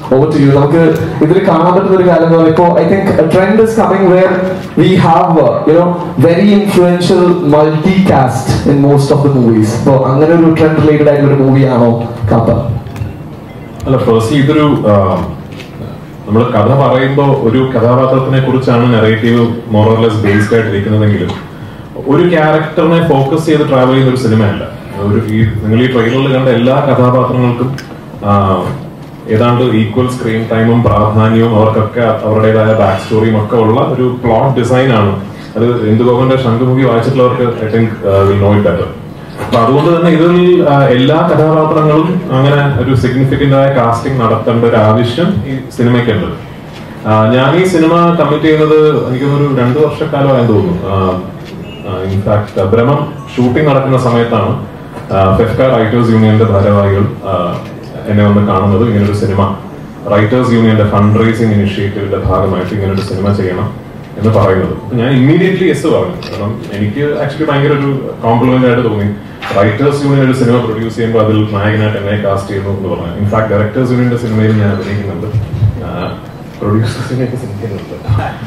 over to you നമുക്ക് ഇതിൽ കാണാൻ പറ്റുന്ന ഒരു കാര്യം എന്ന് പറയുമ്പോൾ I think trend is coming where we have you know very influential multi cast in most of the movies അപ്പോൾ അങ്ങനെ ഒരു ട്രെൻഡ് റിലേറ്റഡ് ആയിട്ടുള്ള ഒരു മൂവിയാണോ കാപ്പ അല്ല ഫസ്റ്റ് ഇതൊരു നമ്മൾ കഥ പറയുമ്പോൾ ഒരു കഥാപാത്രത്തിനെ കുറിച്ചാണ് നെറേറ്റീവ് മോറലെസ് ബേസ്ഡ് ആയിട്ടിരിക്കുന്നതെങ്കിലും ഒരു ക്യാരക്ടറിനെ ഫോക്കസ് ചെയ്ത് ട്രാവൽ ചെയ്യുന്ന ഒരു സിനിമയല്ല ഒരു ഈ നിങ്ങൾ ഈ ട്രെയിലറിൽ കണ്ട എല്ലാ കഥാപാത്രങ്ങൾക്കും ആ, ഏതാണ്ട് ഈക്വൽ സ്ക്രീൻ ടൈമും പ്രാധാന്യവും അവർക്കൊക്കെ അവരുടേതായ ബാക്ക് സ്റ്റോറിയും ഒക്കെ ഉള്ള ഒരു പ്ലോട്ട് ഡിസൈൻ ആണ് അത് ഇന്ദുഗോപന്റെ ശംഖുമുഖി വായിച്ചിട്ടുള്ളവർക്ക് I think will know it better അപ്പൊ അതുകൊണ്ട് തന്നെ ഇതിൽ ആ, എല്ലാ കഥാപാത്രങ്ങളും അങ്ങനെ ഒരു സിഗ്നിഫിക്കന്റ് ആയ കാസ്റ്റിംഗ് നടത്തേണ്ട ഒരു ആവശ്യം ഈ സിനിമയ്ക്കുണ്ട് ആ, ഞാൻ ഈ സിനിമ കമ്മിറ്റ് ചെയ്യുന്നത് എനിക്കൊരു രണ്ടു വർഷക്കാലമായെന്ന് തോന്നുന്നു ഇൻഫാക്ട് ഭ്രമം ഷൂട്ടിംഗ് നടക്കുന്ന സമയത്താണ് ഫെഫ്ക റൈറ്റേഴ്സ് യൂണിയന്റെ ഭാരവാഹികൾ ആ, എന്നെ വന്ന് കാണുന്നത് ഇങ്ങനൊരു സിനിമ റൈറ്റേഴ്സ് യൂണിയന്റെ ഫണ്ട് റേസിംഗ് ഇനിഷ്യേറ്റീവിന്റെ ഭാഗമായിട്ട് ഇങ്ങനൊരു സിനിമ ചെയ്യണം എന്ന് പറയുന്നത് അപ്പൊ ഞാൻ ഇമ്മീഡിയറ്റ്ലി യെസ് പറഞ്ഞു കാരണം എനിക്ക് ആക്ച്വലി ഭയങ്കര ഒരു കോംപ്ലിമെന്റ് ആയിട്ട് തോന്നി റൈറ്റേഴ്സ് യൂണിയൻ ഒരു സിനിമ പ്രൊഡ്യൂസ് ചെയ്യുമ്പോൾ അതിൽ നായകനായിട്ട് എന്നെ കാസ്റ്റ് ചെയ്യുന്നു എന്ന് പറഞ്ഞു ഇൻഫാക്ട് ഡയറക്ടേഴ്സ് യൂണിയന്റെ സിനിമയിൽ ഞാൻ അഭിനയിക്കുന്നുണ്ട് പ്രൊഡ്യൂസേഴ്സിനെയൊക്കെ ശ്രമിക്കുന്നുണ്ട്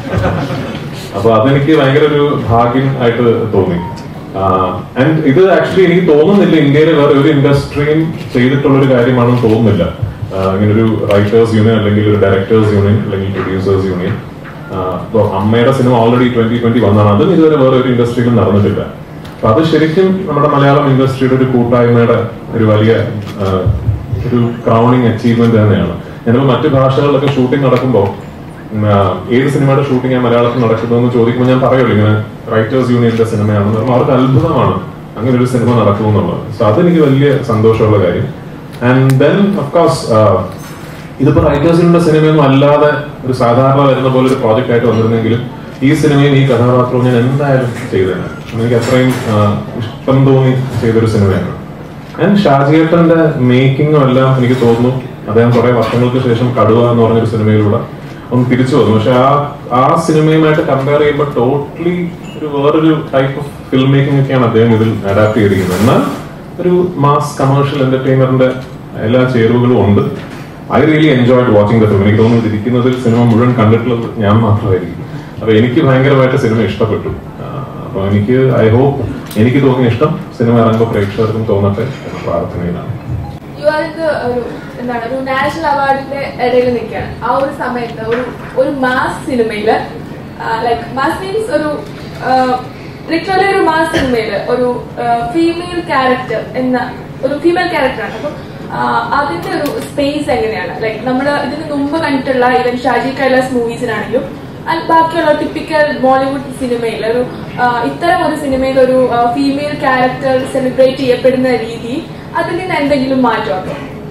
അപ്പൊ അതെനിക്ക് ഭയങ്കര ഒരു ഭാഗ്യം ആയിട്ട് തോന്നി ആൻഡ് ഇത് ആക്ച്വലി എനിക്ക് തോന്നുന്നില്ല ഇന്ത്യയിലെ വേറെ ഒരു ഇൻഡസ്ട്രിയും ചെയ്തിട്ടുള്ള ഒരു കാര്യമാണെന്ന് തോന്നുന്നില്ല ആഹ് ഇങ്ങനെ ഒരു റൈറ്റേഴ്സ് യൂണിയൻ അല്ലെങ്കിൽ ഒരു ഡയറക്ടേഴ്സ് യൂണിയൻ അല്ലെങ്കിൽ പ്രൊഡ്യൂസേഴ്സ് യൂണിയൻ ഇപ്പോൾ അമ്മയുടെ സിനിമ ഓൾറെഡി ട്വന്റി ട്വന്റി വന്നതാണ് അതും ഇതുവരെ വേറെ ഒരു ഇൻഡസ്ട്രിയിലും നടന്നിട്ടില്ല അപ്പൊ അത് ശരിക്കും നമ്മുടെ മലയാളം ഇൻഡസ്ട്രിയുടെ ഒരു കൂട്ടായ്മയുടെ ഒരു വലിയ ആഹ് ഒരു ക്രൗണിങ് അച്ചീവ്മെന്റ് തന്നെയാണ് ഞാനിപ്പോൾ മറ്റു ഭാഷകളിലൊക്കെ ഷൂട്ടിംഗ് നടക്കുമ്പോൾ ഉം, ആ, ഏത് സിനിമയുടെ ഷൂട്ടിംഗ് ഞാൻ മലയാളത്തിൽ നടക്കുന്നു ചോദിക്കുമ്പോൾ ഞാൻ പറയുള്ളൂ ഇങ്ങനെ റൈറ്റേഴ്സ് യൂണിയന്റെ സിനിമയാണെന്ന് പറയുമ്പോൾ അവർക്ക് അത്ഭുതമാണ് അങ്ങനെ ഒരു സിനിമ നടക്കുമെന്നുള്ളത് സോ അതെനിക്ക് വലിയ സന്തോഷമുള്ള കാര്യം ആൻഡ് ദെൻ ഓഫ്കോഴ്സ് ഇതിപ്പോ റൈറ്റേഴ്സ് യൂണിയന്റെ സിനിമയൊന്നും അല്ലാതെ ഒരു സാധാരണ വരുന്ന പോലെ ഒരു പ്രോജക്റ്റ് ആയിട്ട് വന്നിരുന്നെങ്കിലും ഈ സിനിമയും ഈ കഥാപാത്രവും ഞാൻ എന്തായാലും ചെയ്തേനെ എനിക്ക് അത്രയും ആ, ഇഷ്ടം തോന്നി ചെയ്തൊരു സിനിമയാണ് ആൻഡ് ഷാജിയേട്ടന്റെ മേക്കിങ്ങും എല്ലാം എനിക്ക് തോന്നുന്നു അദ്ദേഹം കുറെ വർഷങ്ങൾക്ക് ശേഷം കടുവ എന്ന് പറഞ്ഞൊരു സിനിമയിലൂടെ ഒന്ന് തിരിച്ചു വന്നു പക്ഷെ ആ ആ സിനിമയുമായിട്ട് കമ്പയർ ചെയ്യുമ്പോൾ ടോട്ടലി ഒരു വേറൊരു ടൈപ്പ് ഓഫ് ഫിലിം മേക്കിംഗ് ഒക്കെയാണ് അദ്ദേഹം ഇതിൽ അഡാപ്റ്റ് ചെയ്തിരിക്കുന്നത് എന്നാൽ ഒരു മാസ് കമേഴ്ഷ്യൽ എന്റർടൈനറിന്റെ എല്ലാ ചേരുവകളും ഉണ്ട് I really enjoyed watching the film എനിക്ക് തോന്നുന്നു ഇരിക്കുന്നതിൽ സിനിമ മുഴുവൻ കണ്ടിട്ടുള്ളത് ഞാൻ മാത്രമായിരിക്കും അപ്പൊ എനിക്ക് ഭയങ്കരമായിട്ട് സിനിമ ഇഷ്ടപ്പെട്ടു അപ്പൊ എനിക്ക് ഐ ഹോപ്പ് എനിക്ക് തോന്നിയ ഇഷ്ടം സിനിമ ഇറങ്ങുമ്പോൾ പ്രേക്ഷകർക്കും തോന്നട്ടെ എന്ന പ്രാർത്ഥനയിലാണ് യു ആർ ഇത് ഒരു എന്താണ് ഒരു നാഷണൽ അവാർഡിന്റെ ഇടയിൽ നിൽക്കുകയാണ് ആ ഒരു സമയത്ത് ഒരു ഒരു മാസ് സിനിമയില് ലൈക്ക് മാസ് മീൻസ് ഒരു ലിറ്ററലി ഒരു മാസ് സിനിമയില് ഒരു ഫീമെയിൽ ക്യാരക്ടർ എന്ന ഒരു ഫീമെയിൽ ക്യാരക്ടറാണ് അപ്പം ആ, അതിന്റെ ഒരു സ്പേസ് എങ്ങനെയാണ് ലൈക്ക് നമ്മൾ ഇതിന് മുമ്പ് കണ്ടിട്ടുള്ള ഈവൻ ഷാജി കൈലാസ് മൂവീസിനാണെങ്കിലും and ബാക്കിയുള്ള ടിപ്പിക്കൽ ബോളിവുഡ് സിനിമയിൽ ഒരു ആ, ഇത്തരം ഒരു സിനിമയിൽ ഒരു ഫീമെയിൽ ക്യാരക്ടർ സെലിബ്രേറ്റ് ചെയ്യപ്പെടുന്ന രീതി അതിൽ നിന്ന് എന്തെങ്കിലും മാറ്റമുണ്ടോ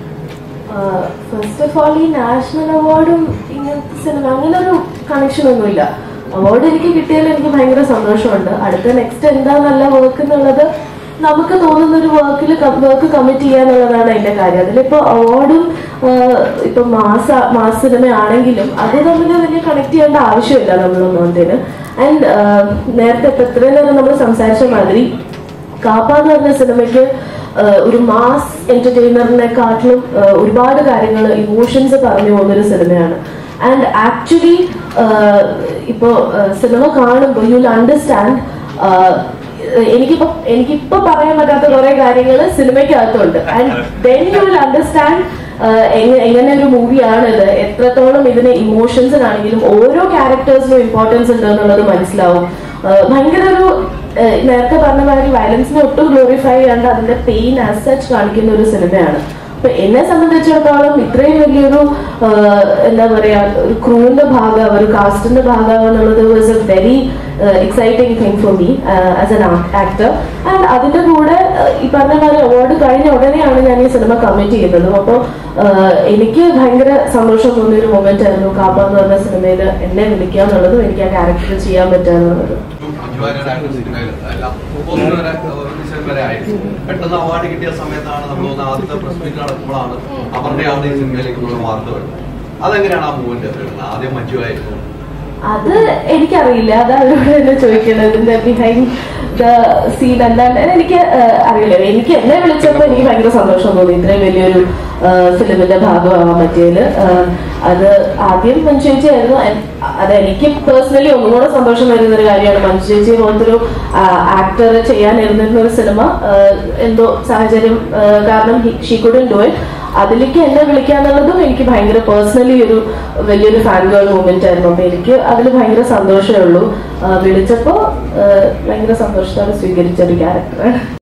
ഫസ്റ്റ് ഓഫ് ഓൾ ഈ നാഷണൽ അവാർഡും ഇങ്ങനത്തെ സിനിമ അങ്ങനെ ഒരു കണക്ഷൻ ഒന്നുമില്ല അവാർഡ് എനിക്ക് കിട്ടിയതിൽ എനിക്ക് ഭയങ്കര സന്തോഷമുണ്ട് അടുത്ത നെക്സ്റ്റ് എന്താ നല്ല വർക്ക് എന്നുള്ളത് നമുക്ക് തോന്നുന്ന ഒരു വർക്കിൽ വർക്ക് കമ്മിറ്റ് ചെയ്യാന്നുള്ളതാണ് അതിന്റെ കാര്യം അതിലിപ്പോ അവാർഡും ഇപ്പൊ മാസ മാസ സിനിമ ആണെങ്കിലും അത് തമ്മിൽ വലിയ കണക്ട് ചെയ്യേണ്ട ആവശ്യമില്ല നമ്മളൊന്നോന്തേന് ആൻഡ് നേരത്തെ ഇപ്പൊ ഇത്രയും നേരം നമ്മൾ സംസാരിച്ച മാതിരി കാപ്പ എന്ന് പറഞ്ഞ സിനിമയ്ക്ക് ആഹ് ഒരു മാസ് എന്റർടൈനറിനെക്കാട്ടിലും ആഹ് ഒരുപാട് കാര്യങ്ങൾ ഇമോഷൻസ് പറഞ്ഞു പോകുന്നൊരു സിനിമയാണ് ആൻഡ് ആക്ച്വലി ഇപ്പോ സിനിമ കാണുമ്പോൾ യു വിൽ അണ്ടർസ്റ്റാൻഡ് എനിക്കിപ്പോ എനിക്കിപ്പോ പറയാൻ പറ്റാത്ത കുറെ കാര്യങ്ങൾ സിനിമയ്ക്കകത്തുണ്ട് and then you will understand എങ്ങനെ ഒരു മൂവിയാണ് ഇത് എത്രത്തോളം ഇതിന് ഇമോഷൻസിനാണെങ്കിലും ഓരോ ക്യാരക്ടേഴ്സിനും ഇമ്പോർട്ടൻസ് ഉണ്ട് എന്നുള്ളത് മനസ്സിലാവും ആഹ് ഭയങ്കര ഒരു ആഹ് നേരത്തെ പറഞ്ഞ മാതിരി വയലൻസിനെ ഒട്ടും ഗ്ലോറിഫൈ ചെയ്യാണ്ട് അതിന്റെ പെയിൻ ആസ് സച്ച് കാണിക്കുന്ന ഒരു സിനിമയാണ് അപ്പൊ എന്നെ സംബന്ധിച്ചിടത്തോളം ഇത്രയും വലിയൊരു ആഹ് എന്താ പറയാ ഒരു ക്രൂവിന്റെ ഭാഗം ഒരു കാസ്റ്റിന്റെ ഭാഗം എന്നുള്ളത് was a very exciting thing for me as an actor and അതിന്റെ കൂടെ ആഹ് ഈ പറഞ്ഞ മാതിരി അവാർഡ് കഴിഞ്ഞ ഉടനെയാണ് ഞാൻ ഈ സിനിമ കമ്മിറ്റ് ചെയ്യുന്നത് അപ്പോൾ എനിക്ക് ഭയങ്കര സന്തോഷം തോന്നിയ ഒരു മൊമെന്റ് ആയിരുന്നു കാപ്പ എന്ന് പറഞ്ഞ സിനിമയിൽ എന്നെ വിളിക്കുക എന്നുള്ളതും എനിക്ക് ആ ക്യാരക്ടർ ചെയ്യാൻ പറ്റുക എന്നുള്ളത് അനിവാര്യമായിട്ട് സിനിമയിൽ എല്ലാം പോസ്റ്റർ വരെ ഓർഗനൈസേഷൻ വരെ ആയിരുന്നു പെട്ടെന്ന് അവാർഡ് കിട്ടിയ സമയത്താണ് നമ്മൾ തോന്നുന്നത് ആദ്യത്തെ പ്രസ് മീറ്റ് നടക്കുമ്പോഴാണ് അവരുടെയാണ് ഈ സിനിമയിലേക്ക് നമ്മൾ വാർത്ത വരുന്നത് അതെങ്ങനെയാണ് ആ മൂവ്മെന്റ് വരുന്നത് ആദ്യം മറ്റുമായിരുന്നു അത് എനിക്കറിയില്ല അത് അവരോട് തന്നെ ചോദിക്കണം ഇതിന്റെ ബിഹൈൻഡ് ദ സീൻ എന്താണ് എനിക്ക് ആഹ് അറിയില്ല എനിക്ക് എന്നെ വിളിച്ചപ്പോൾ എനിക്ക് ഭയങ്കര സന്തോഷം തോന്നി ഇത്രയും വലിയൊരു ഫിലിമിന്റെ ഭാഗമാവാൻ പറ്റിയതിൽ അത് ആദ്യം മഞ്ജു ചേച്ചിയായിരുന്നു എൻ- അത് എനിക്ക് പേഴ്സണലി ഒന്നും കൂടെ സന്തോഷം വരുന്ന ഒരു കാര്യമാണ് മഞ്ജു ചേച്ചി പോലത്തെ ഒരു ആക്ടർ ചെയ്യാനിരുന്നിരുന്ന ഒരു സിനിമ എന്തോ സാഹചര്യം ആ, കാരണം ഷീ കുഡൻ ഡു ഇറ്റ് അതിലേക്ക് എന്നെ വിളിക്കാന്നുള്ളതും എനിക്ക് ഭയങ്കര പേഴ്സണലി ഒരു വലിയൊരു ഫാൻ ഗേൾ മൂമെന്റ് ആയിരുന്നു അപ്പൊ എനിക്ക് അതിൽ ഭയങ്കര സന്തോഷമേ ഉള്ളൂ ആ, വിളിച്ചപ്പോ ആ, ഭയങ്കര സന്തോഷത്തോടെ സ്വീകരിച്ച ഒരു ക്യാരക്ടറാണ്